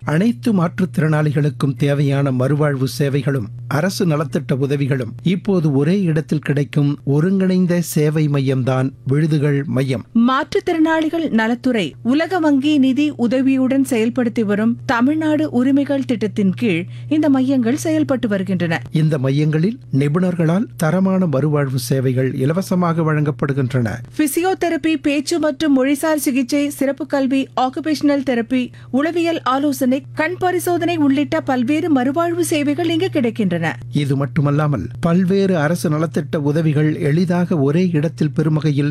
அனைத்து மாற்றுத்திறனாளிகளுக்கும் தேவையான மறுவாழ்வு சேவைகளும் அரசு நலத்திட்ட உதவிகளும் இப்போது ஒரே இடத்தில் கிடைக்கும் ஒருங்கிணைந்த சேவை மையம்தான் விழுதுகள் மையம் மாற்றுத்திறனாளிகள் நலத்துறை உலக வங்கி நிதி உதவியுடன் செயல்படுத்தி வரும் தமிழ்நாடு உரிமைகள் திட்டத்தின் கீழ் இந்த மையங்கள் செயல்பட்டு வருகின்றன இந்த மையங்களில் நிபுணர்களால் தரமான மறுவாழ்வு சேவைகள் இலவசமாக வழங்கப்படுகின்றன பிசியோதெரபி பேச்சு மற்றும் மொழிசார் சிகிச்சை சிறப்பு கல்வி ஆக்குபேஷனல் தெரபி உளவியல் ஆலோசனை கண் பரிசோதனை உள்ளிட்ட பல்வேறு மறுவாழ்வு சேவைகள் இங்கு கிடைக்கின்றன இது மட்டுமல்லாமல் பல்வேறு அரசு நலத்திட்ட உதவிகள் எளிதாக ஒரே இடத்தில் பெறும் வகையில்